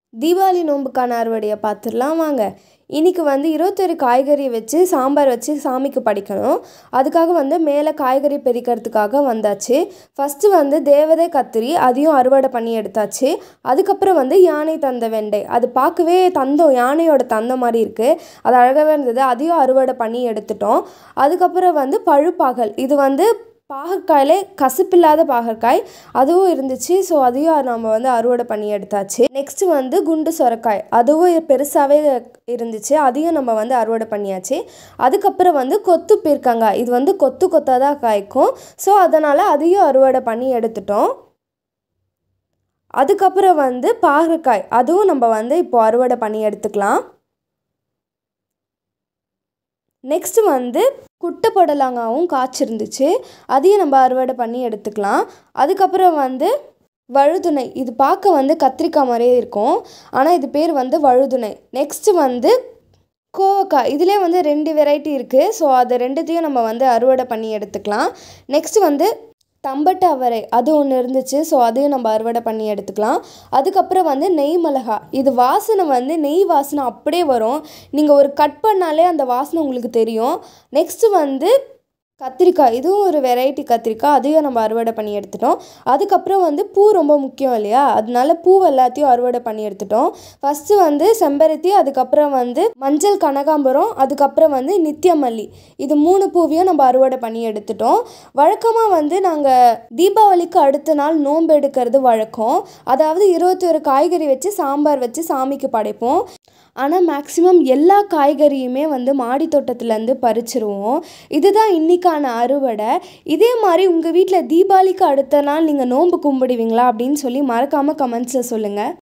தீபாவளி நோன்புக்கான அறுவடையை பார்த்துடலாம் வாங்க இன்றைக்கி வந்து இருபத்தொரு காய்கறி வச்சு சாம்பார் வச்சு சாமிக்கு படைக்கணும் அதுக்காக வந்து மேலே காய்கறி பறிக்கிறதுக்காக வந்தாச்சு ஃபஸ்ட்டு வந்து தேவதை கத்திரி அதையும் அறுவடை பண்ணி எடுத்தாச்சு அதுக்கப்புறம் வந்து யானை தந்த வெண்டை அது பார்க்கவே தந்தம் யானையோட தந்த மாதிரி இருக்குது அது அழகாகவே இருந்தது அதையும் அறுவடை பண்ணி எடுத்துட்டோம் அதுக்கப்புறம் வந்து பழுப்பாகல் இது வந்து பாகற்காயிலே கசப்பில்லாத பாகற்காய் அதுவும் இருந்துச்சு ஸோ அதையும் நம்ம வந்து அறுவடை பண்ணி எடுத்தாச்சு நெக்ஸ்ட் வந்து குண்டு சொரக்காய் அதுவும் பெருசாகவே இருந்துச்சு அதையும் நம்ம வந்து அறுவடை பண்ணியாச்சு அதுக்கப்புறம் வந்து கொத்து பீர்க்கங்காய் இது வந்து கொத்து கொத்தாக தான் காய்க்கும் ஸோ அதனால் அதையும் அறுவடை பண்ணி எடுத்துட்டோம் அதுக்கப்புறம் வந்து பாகற்காய் அதுவும் நம்ம வந்து இப்போ அறுவடை பண்ணி எடுத்துக்கலாம் நெக்ஸ்ட்டு வந்து குட்டை புடலங்காவும் காய்ச்சிருந்துச்சு அதையும் நம்ம அறுவடை பண்ணி எடுத்துக்கலாம் அதுக்கப்புறம் வந்து வழுதுணை இது பார்க்க வந்து கத்திரிக்காய் மாதிரியே இருக்கும் ஆனால் இது பேர் வந்து வழுதுணை நெக்ஸ்ட்டு வந்து கோவக்காய் இதிலே வந்து ரெண்டு வெரைட்டி இருக்குது ஸோ அது ரெண்டுத்தையும் நம்ம வந்து அறுவடை பண்ணி எடுத்துக்கலாம் நெக்ஸ்ட்டு வந்து தம்பட்டு அவரை அது ஒன்று இருந்துச்சு ஸோ அதையும் நம்ம அறுவடை பண்ணி எடுத்துக்கலாம் அதுக்கப்புறம் வந்து நெய் மிளகா இது வாசனை வந்து நெய் வாசனை அப்படியே வரும் நீங்கள் ஒரு கட் பண்ணாலே அந்த வாசனை உங்களுக்கு தெரியும் நெக்ஸ்ட்டு வந்து கத்திரிக்காய் இதுவும் ஒரு வெரைட்டி கத்திரிக்காய் அதையும் நம்ம அறுவடை பண்ணி எடுத்துட்டோம் அதுக்கப்புறம் வந்து பூ ரொம்ப முக்கியம் இல்லையா அதனால பூ எல்லாத்தையும் அறுவடை பண்ணி எடுத்துட்டோம் ஃபஸ்ட்டு வந்து செம்பருத்தி அதுக்கப்புறம் வந்து மஞ்சள் கனகாம்பரம் அதுக்கப்புறம் வந்து நித்தியமல்லி இது மூணு பூவையும் நம்ம அறுவடை பண்ணி எடுத்துட்டோம் வழக்கமாக வந்து நாங்கள் தீபாவளிக்கு அடுத்த நாள் நோன்பு எடுக்கிறது வழக்கம் அதாவது இருபத்தி ஒரு காய்கறி வச்சு சாம்பார் வச்சு சாமிக்கு படைப்போம் ஆனால் மேக்ஸிமம் எல்லா காய்கறியுமே வந்து மாடி தோட்டத்துலேருந்து பறிச்சிருவோம் இதுதான் இன்றைக்கான அறுவடை இதே மாதிரி உங்கள் வீட்டில் தீபாவளிக்கு அடுத்த நாள் நீங்கள் நோன்பு கும்பிடுவீங்களா அப்படின்னு சொல்லி மறக்காமல் கமெண்ட்ஸில் சொல்லுங்கள்